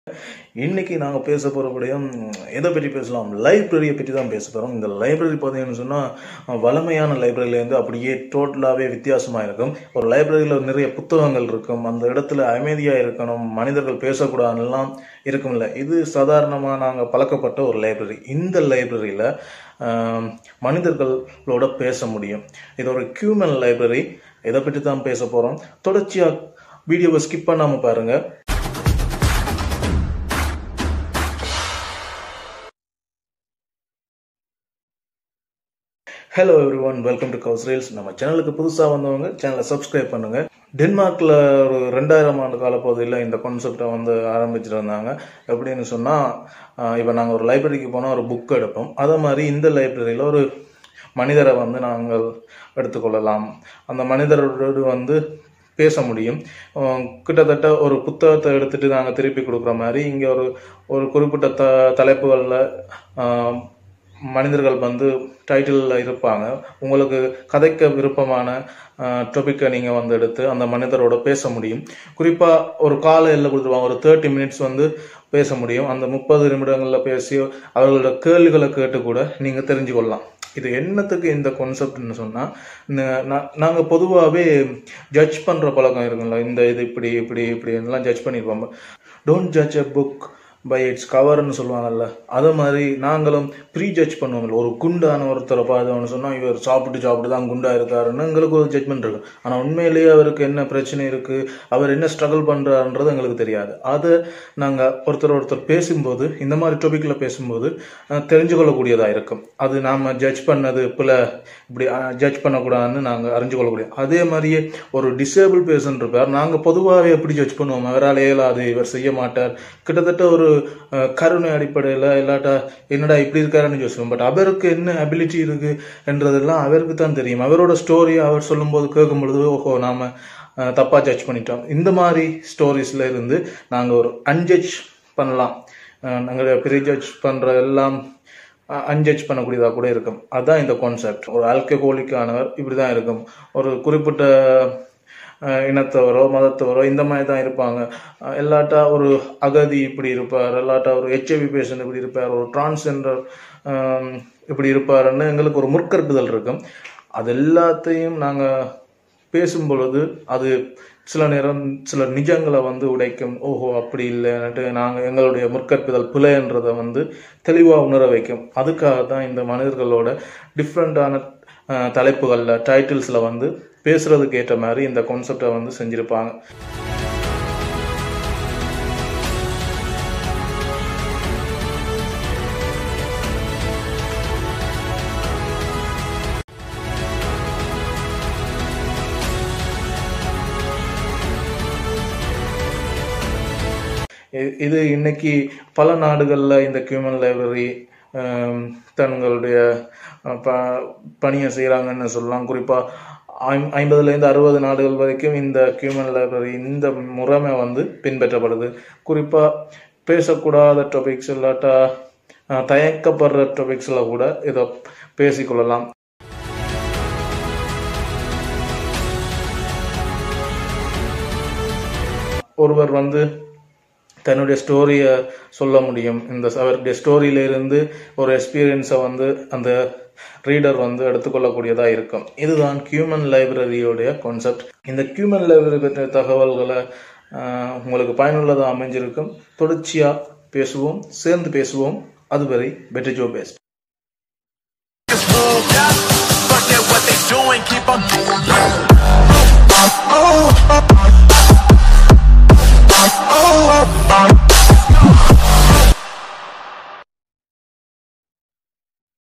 இன்னைக்கு நாங்கள் பேச போகிறபடியும் எதை பற்றி பேசலாம் லைப்ரரியை பற்றி தான் பேச போகிறோம் இந்த லைப்ரரி பார்த்தீங்கன்னு சொன்னால் வளமையான லைப்ரரியிலேருந்து அப்படியே டோட்டலாகவே வித்தியாசமாக இருக்கும் ஒரு லைப்ரரியில் நிறைய புத்தகங்கள் இருக்கும் அந்த இடத்துல அமைதியாக இருக்கணும் மனிதர்கள் பேசக்கூடாதுலாம் இருக்கும்ல இது சாதாரணமாக நாங்கள் பழக்கப்பட்ட ஒரு லைப்ரரி இந்த லைப்ரரியில் மனிதர்களோட பேச முடியும் இது ஒரு ஹியூமன் லைப்ரரி இதை பற்றி தான் பேச போகிறோம் தொடர்ச்சியாக வீடியோவை ஸ்கிப் பண்ணாமல் பாருங்கள் hello everyone welcome to கவுஸ் ரீல்ஸ் நம்ம சேனலுக்கு புதுசாக வந்தவங்க சேனலை சப்ஸ்கிரைப் பண்ணுங்க டென்மார்க்கில் ஒரு ரெண்டாயிரம் ஆண்டு காலப்பகுதியில் இந்த கான்செப்டை வந்து ஆரம்பிச்சிருந்தாங்க எப்படின்னு சொன்னால் இப்போ நாங்கள் ஒரு லைப்ரரிக்கு போனால் ஒரு புக் எடுப்போம் அதே மாதிரி இந்த லைப்ரரியில் ஒரு மனிதரை வந்து நாங்கள் எடுத்துக்கொள்ளலாம் அந்த மனிதரோடு வந்து பேச முடியும் கிட்டத்தட்ட ஒரு புத்தகத்தை எடுத்துட்டு நாங்கள் திருப்பி கொடுக்குற மாதிரி இங்கே ஒரு ஒரு குறிப்பிட்ட த தலைப்புகளில் மனிதர்கள் வந்து டைட்டிலில் இருப்பாங்க உங்களுக்கு கதைக்க விருப்பமான டாப்பிக்கை நீங்கள் வந்து எடுத்து அந்த மனிதரோட பேச முடியும் குறிப்பாக ஒரு கால எல்லை கொடுத்துருவாங்க ஒரு தேர்ட்டி மினிட்ஸ் வந்து பேச முடியும் அந்த முப்பது நிமிடங்களில் பேசி அவர்களோட கேள்விகளை கேட்டு கூட நீங்கள் தெரிஞ்சு கொள்ளலாம் இது என்னத்துக்கு இந்த கான்செப்ட்னு சொன்னால் நாங்கள் பொதுவாகவே ஜட்ஜ் பண்ணுற பழக்கம் இருக்குங்களா இந்த இது இப்படி இப்படி இப்படி எல்லாம் ஜட்ஜ் பண்ணியிருப்போம் don't judge a book by its கவர்னு சொல்லுவாங்கல்ல அது மாதிரி நாங்களும் ப்ரீ ஜட்ஜ் பண்ணுவோம்ல ஒரு குண்டான ஒருத்தரை பார்த்தோம்னு சொன்னால் இவர் சாப்பிட்டு சாப்பிட்டு தான் குண்டா இருக்காருன்னு எங்களுக்கு ஒரு ஜட்மெண்ட் இருக்கு ஆனால் உண்மையிலேயே அவருக்கு என்ன பிரச்சனை இருக்கு அவர் என்ன ஸ்ட்ரகிள் பண்ணுறாருன்றது எங்களுக்கு தெரியாது அதை நாங்கள் ஒருத்தர் ஒருத்தர் பேசும்போது இந்த மாதிரி டாபிக்ல பேசும்போது தெரிஞ்சு கொள்ளக்கூடியதாக இருக்கும் அது நாம் ஜட்ஜ் பண்ணது பிள்ளை இப்படி ஜட்ஜ் பண்ணக்கூடாதுன்னு நாங்கள் அறிஞ்சு கொள்ளக்கூடிய அதே மாதிரியே ஒரு டிசேபிள் பேர்சன் இருப்பார் நாங்கள் பொதுவாகவே எப்படி ஜட்ஜ் பண்ணுவோம் அவரால் இயலாது இவர் செய்ய மாட்டார் கிட்டத்தட்ட ஒரு கருணை அடிப்படையில் இல்லாட்டா என்னடா இப்படி இருக்காருன்னு யோசிப்போம் பட் அவருக்கு என்ன அபிலிட்டி இருக்கு என்றதெல்லாம் அவருக்கு தான் தெரியும் அவரோட ஸ்டோரியை அவர் சொல்லும்போது கேட்கும் பொழுது ஓஹோ நாம தப்பா ஜட்ஜ் பண்ணிட்டோம் இந்த மாதிரி ஸ்டோரிஸ்ல இருந்து நாங்கள் ஒரு அன்ஜட்ஜ் பண்ணலாம் நாங்கள் ப்ரீ ஜட்ஜ் பண்ற எல்லாம் அன்ஜட்ஜ் பண்ணக்கூடியதாக கூட இருக்கும் அதுதான் இந்த கான்செப்ட் ஒரு ஆல்கஹோலிக்கானவர் இப்படி தான் இருக்கும் ஒரு குறிப்பிட்ட இனத்தவரோ மதத்தவரோ இந்த மாதிரி தான் இருப்பாங்க எல்லாட்டா ஒரு அகதி இப்படி இருப்பார் எல்லாட்டா ஒரு ஹெச்ஐவி பேஷண்ட் இப்படி இருப்பார் ஒரு டிரான்ஸ்ஜெண்டர் இப்படி இருப்பாருன்னு எங்களுக்கு ஒரு முற்கருட்டுதல் இருக்கும் அது எல்லாத்தையும் நாங்கள் பேசும் பொழுது அது சில நேரம் சில நிஜங்களை வந்து உடைக்கும் ஓஹோ அப்படி இல்லைன்ட்டு நாங்கள் எங்களுடைய முற்கற்பிதல் பிழைன்றதை வந்து தெளிவாக உணர வைக்கும் அதுக்காக தான் இந்த மனிதர்களோட டிஃப்ரெண்டான தலைப்புகளில் டைட்டில்ஸில் வந்து பேசுறதுக்கு ஏற்ற மாதிரி இந்த கான்செப்டை வந்து செஞ்சுருப்பாங்க இது இன்னைக்கு பல நாடுகளில் இந்த ஹியூமன் லைப்ரரி தங்களுடைய ப பணியை செய்கிறாங்கன்னு சொல்லலாம் குறிப்பாக ஐம்பதுலேருந்து அறுபது நாடுகள் வரைக்கும் இந்த ஹியூமன் லைப்ரரி இந்த முறைமை வந்து பின்பற்றப்படுது குறிப்பாக பேசக்கூடாத டாபிக்ஸ் இல்லாட்டா தயக்கப்படுற டாபிக்ஸில் கூட இதை பேசிக்கொள்ளலாம் ஒருவர் வந்து தன்னுடைய ஸ்டோரியை சொல்ல முடியும் இந்த அவருடைய ஸ்டோரியில இருந்து ஒரு எக்ஸ்பீரியன்ஸை வந்து அந்த ரீடர் வந்து எடுத்துக்கொள்ளக்கூடியதாக இருக்கும் இதுதான் ஹியூமன் லைப்ரரியோடைய கான்செப்ட் இந்த ஹியூமன் லைப்ரரி பற்றிய தகவல்களை உங்களுக்கு பயனுள்ளதாக அமைஞ்சிருக்கும் தொடர்ச்சியாக பேசுவோம் சேர்ந்து பேசுவோம் அதுவரை பெட்டர் ஜோ best Forget what they doing, keep on